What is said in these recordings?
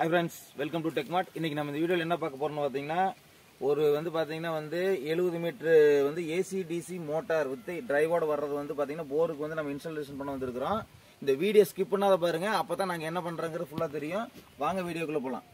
hi friends welcome to Techmart இன்னைக்கு நம்ம இந்த வீடியோவில் என்ன பார்க்க போறோம்னு பார்த்தீங்கன்னா ஒரு வந்து பார்த்தீங்கன்னா வந்து எழுபது மீட்டர் வந்து ஏசி டிசி மோட்டார் வித் டிரைவோட வர்றது வந்து பார்த்தீங்கன்னா போருக்கு வந்து நம்ம இன்ஸ்டாலேஷன் பண்ண வந்திருக்கிறோம் இந்த வீடியோ ஸ்கிப் பண்ணாத பாருங்க அப்போ தான் நாங்கள் என்ன பண்ணுறோங்கிறது ஃபுல்லாக தெரியும் வாங்க வீடியோக்குள்ளே போகலாம்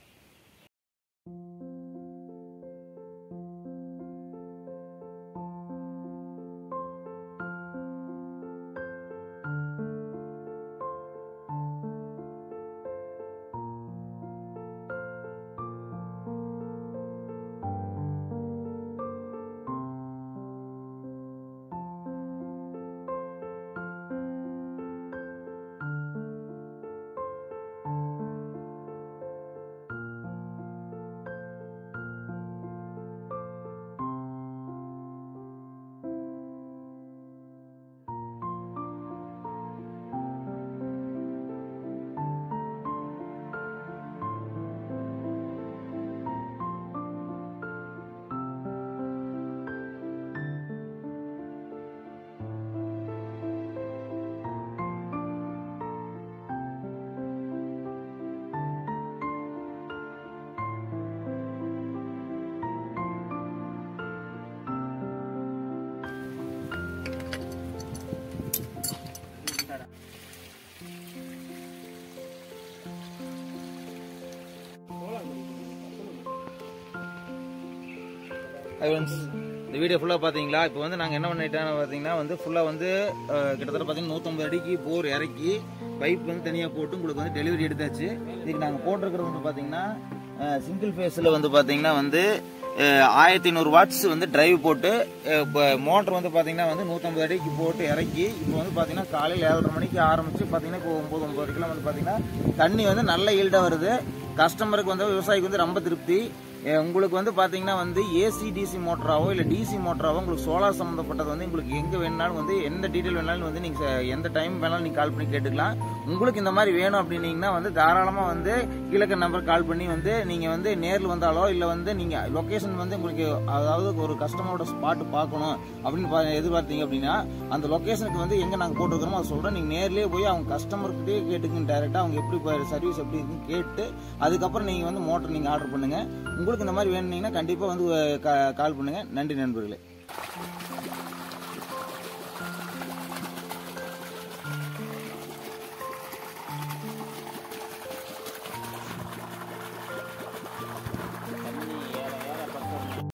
ஹாய் ஃப்ரெண்ட்ஸ் இந்த வீடியோ ஃபுல்லாக பார்த்தீங்களா இப்போ வந்து நாங்கள் என்ன பண்ணிட்டோம் பார்த்தீங்கன்னா வந்து ஃபுல்லாக வந்து அஹ், கிட்டத்தட்ட பார்த்தீங்கன்னா நூற்றம்பது அடிக்கு போர் இறக்கி பைப் வந்து தனியாக போட்டு உங்களுக்கு வந்து டெலிவரி எடுத்தாச்சு இதுக்கு நாங்கள் போட்டிருக்கிறது வந்து பார்த்தீங்கன்னா சிங்கிள் ஃபேஸில் வந்து பார்த்தீங்கன்னா வந்து ஆயிரத்தி ஐநூறு வாட்ஸ் வந்து டிரைவ் போட்டு இப்போ மோட்டர் வந்து பார்த்தீங்கன்னா வந்து நூற்றம்பது அடிக்கு போட்டு இறக்கி இப்போ வந்து பார்த்தீங்கன்னா காலையில் ஏழரை மணிக்கு ஆரம்பிச்சு பார்த்தீங்கன்னா இப்போ ஒம்பது ஒம்பது வரைக்கும் வந்து பார்த்தீங்கன்னா தண்ணி வந்து நல்ல ஈல்டாக வருது கஸ்டமருக்கு வந்து விவசாயிக்கு வந்து ரொம்ப திருப்தி அஹ் உங்களுக்கு வந்து பாத்தீங்கன்னா வந்து ஏசி டிசி மோட்டராவோ இல்ல டிசி மோட்டராவோ உங்களுக்கு சோலார் சம்பந்தப்பட்டது வந்து உங்களுக்கு எங்க வேணாலும் வந்து எந்த டீடைல் வேணாலும் வந்து நீங்க ச- எந்த டைம் வேணாலும் நீங்க கால் பண்ணி கேட்டுக்கலாம் உங்களுக்கு இந்த மாதிரி வேணும் அப்படின்னீங்கன்னா வந்து தாராளமா வந்து கீழக்க நம்பர் கால் பண்ணி வந்து நீங்க வந்து நேர்ல வந்தாலோ இல்ல வந்து நீங்க லொகேஷன் வந்து உங்களுக்கு அதாவது ஒரு கஸ்டமரோட ஸ்பாட் பார்க்கணும் அப்படின்னு பா- எதிர்பார்த்தீங்க அப்படின்னா அந்த லொகேஷனுக்கு வந்து எங்க நாங்க போட்டுருக்கிறோமோ அதை சொல்றோம் நீங்க நேர்லயே போய் அவங்க கஸ்டமர்கிட்டயே கேட்டுங்க டைரக்டா அவங்க எப்படி சர்வீஸ் எப்படி இருக்குன்னு கேட்டு அதுக்கப்புறம் நீங்க வந்து மோட்டர் நீங்க ஆர்டர் பண்ணுங்க உங்களுக்கு இந்த மாதிரி வேணும்னீங்கன்னா கண்டிப்பா வந்து கால் பண்ணுங்க நன்றி நண்பர்களே